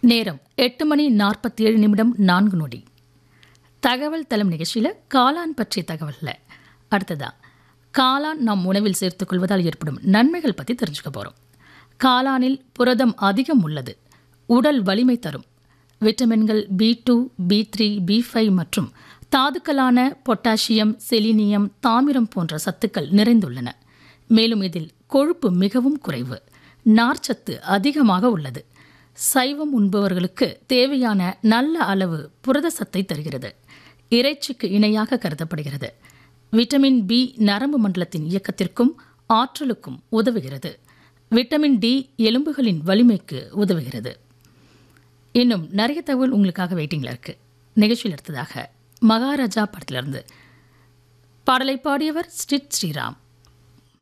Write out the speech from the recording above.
நேரம் எட்டு மணி நாற்பத்தி ஏழு நிமிடம் நான்கு நொடி தகவல் தளம் நிகழ்ச்சியில் காளான் பற்றிய தகவலில் அடுத்ததா காளான் நாம் உணவில் சேர்த்துக் கொள்வதால் ஏற்படும் நன்மைகள் பற்றி தெரிஞ்சுக்க போகிறோம் காளானில் புரதம் அதிகம் உள்ளது உடல் வலிமை தரும் விட்டமின்கள் B two B three B five மற்றும் தாதுக்களான பொட்டாசியம் செலினியம் தாமிரம் போன்ற சத்துக்கள் நிறைந்துள்ளன மேலும் இதில் கொழுப்பு மிகவும் குறைவு நார்ச்சத்து அதிகமாக உள்ளது சைவம் உண்பவர்களுக்கு தேவையான நல்ல அளவு புரத சத்தை தருகிறது இறைச்சிக்கு இணையாக கருதப்படுகிறது விட்டமின் பி நரம்பு மண்டலத்தின் இயக்கத்திற்கும் ஆற்றலுக்கும் உதவுகிறது விட்டமின் டி எலும்புகளின் வலிமைக்கு உதவுகிறது இன்னும் நிறைய தகவல் உங்களுக்காக வெயிட்டிங்கில் இருக்கு நிகழ்ச்சியில் எடுத்ததாக மகாராஜா படத்திலிருந்து பாடலை பாடியவர் ஸ்ரீத் ஸ்ரீராம்